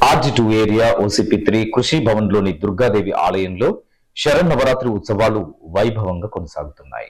RG two area OCP three Krishi Bhavan లోని దుర్గాదేవి ఆలయంలో శరన్నవరాత్రి ఉత్సవాలు వైభవంగా కొనసాగుతున్నాయి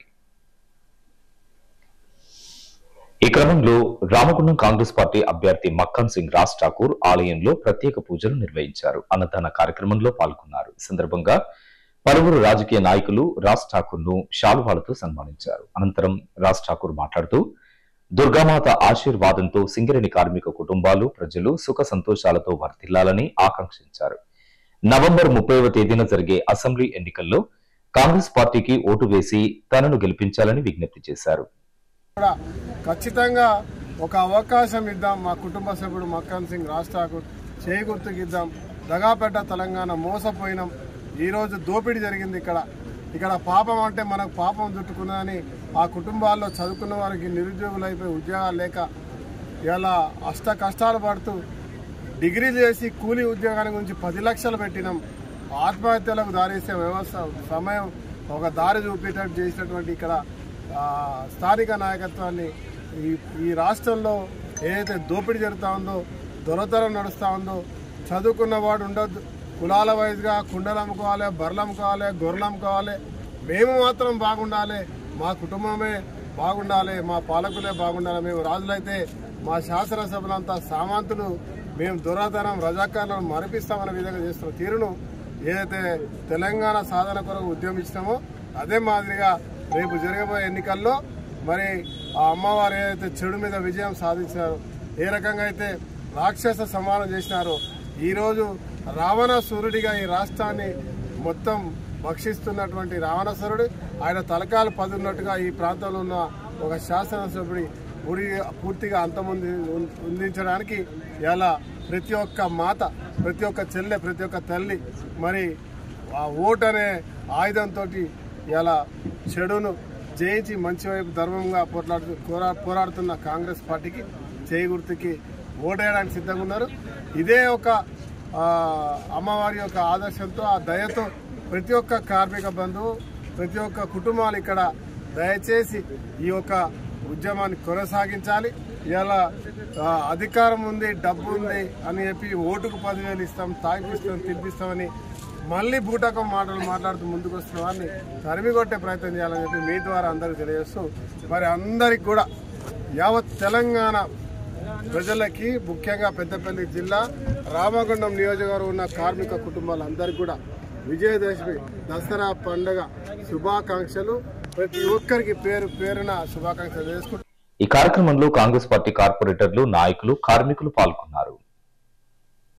ఈ క్రమంలో రామగుండం కాంగ్రెస్ పార్టీ అభ్యర్థి మక్కన్ సింగ్ రాజ్ ఠాకూర్ ఆలయంలో ప్రత్యేక పూజలు నిర్వహించారు అన్నదాన కార్యక్రమంలో పాల్గొన్నారు ఈ సందర్భంగా పలువురు రాజకీయ నాయకులు రాజ్ ఠాకూర్ ను శాలువాలతో సన్మానించారు అనంతరం రాజ్ ఠాకూర్ మాట్లాడుతూ దుర్గామాత ఆశీర్వాదంతో సింగరేణి కార్మిక కుటుంబాలు ప్రజలు సుఖ సంతోషాలతో వర్ధిల్లాలని ఆకాంక్షించారు నవంబర్ ముప్పైవ తేదీన జరిగే అసెంబ్లీ ఎన్నికల్లో కాంగ్రెస్ పార్టీకి ఓటు వేసి తనను గెలిపించాలని విజ్ఞప్తి చేశారు కూడా ఖచ్చితంగా ఒక అవకాశం ఇద్దాం మా కుటుంబ సభ్యుడు మక్కన్ సింగ్ రాజ్ ఠాకూర్ చేయి గుర్తుకిద్దాం దగాపేట తెలంగాణ మోసపోయినాం ఈరోజు దోపిడీ జరిగింది ఇక్కడ ఇక్కడ పాపం అంటే మనకు పాపం చుట్టుకున్నదని ఆ కుటుంబాల్లో చదువుకున్న వారికి నిరుద్యోగులైపోయి ఉద్యోగాలు లేక ఇలా అష్ట కష్టాలు పడుతూ డిగ్రీ చేసి కూలీ ఉద్యోగాల గురించి పది లక్షలు పెట్టినాం ఆత్మహత్యలకు దారిస్తే వ్యవస్థ సమయం ఒక దారి చూపేటట్టు చేసినటువంటి ఇక్కడ ఆ, స్థానిక నాయకత్వాన్ని ఈ ఈ రాష్ట్రంలో ఏదైతే దోపిడీ జరుగుతూ ఉందో దొరతరం నడుస్తూ ఉందో చదువుకున్నవాడు ఉండొద్దు కులాల వైజ్గా కుండలు అమ్ముకోవాలి బర్రెలు అమ్ముకోవాలి గొర్రెలు అమ్ముకోవాలి మేము మాత్రం బాగుండాలి మా కుటుంబమే బాగుండాలి మా పాలకులే బాగుండాలి మేము రాజులైతే మా శాసనసభలంతా సామంతులు మేము దురాధనం రజాకారులను మరిపిస్తామనే విధంగా చేస్తున్న తీరును ఏదైతే తెలంగాణ సాధన కొరకు ఉద్యమించినామో అదే మాదిరిగా రేపు జరగబోయే ఎన్నికల్లో మరి ఆ అమ్మవారు ఏదైతే చెడు మీద విజయం సాధించారో ఏ రకంగా అయితే రాక్షస సంహారం చేసినారో ఈరోజు రావణ సూర్యుడిగా ఈ రాష్ట్రాన్ని మొత్తం భక్షిస్తున్నటువంటి రావణాసురుడు ఆయన తలకాలు పదున్నట్టుగా ఈ ప్రాంతంలో ఉన్న ఒక శాసనసభ్యుడి ఉరి పూర్తిగా అంతమంది అందించడానికి ఇలా ప్రతి ఒక్క మాత ప్రతి ఒక్క చెల్లె ప్రతి ఒక్క తల్లి మరి ఆ ఓటు అనే ఆయుధంతో ఇలా చెడును జయించి మంచి వైపు ధర్మంగా పోట్లాడుతూ పోరా పోరాడుతున్న కాంగ్రెస్ పార్టీకి చేయి గుర్తుకి ఓటేయడానికి సిద్ధంగా ఉన్నారు ఇదే ఒక ఆ, అమ్మవారి యొక్క ఆదర్శంతో ఆ దయతో ప్రతి ఒక్క కార్మిక బంధువు ప్రతి ఒక్క కుటుంబాలు ఇక్కడ దయచేసి ఈ యొక్క ఉద్యమాన్ని కొనసాగించాలి ఇలా ఆ, అధికారం ఉంది డబ్బు ఉంది అని చెప్పి ఓటుకు పదివేలు ఇస్తాం తాగిపిస్తాం తినిపిస్తామని మళ్ళీ బూటకం మాటలు మాట్లాడుతూ ముందుకు వస్తున్న వారిని తరిమి కొట్టే ప్రయత్నం చేయాలని చెప్పి మీ ద్వారా అందరికీ తెలియజేస్తూ మరి అందరికి కూడా యావత్ తెలంగాణ ప్రజలకి ముఖ్యంగా పెద్దపల్లి జిల్లా రామగుండం నియోజకవర్గం ఉన్న కార్మిక కుటుంబాలందరికీ కూడా విజయదశమి దసరా పండుగ శుభాకాంక్షలు ప్రతి ఒక్కరికి పేరు పేరున శుభాకాంక్షలు చేసుకుంటూ ఈ కార్యక్రమంలో కాంగ్రెస్ పార్టీ కార్పొరేటర్లు నాయకులు కార్మికులు పాల్గొన్నారు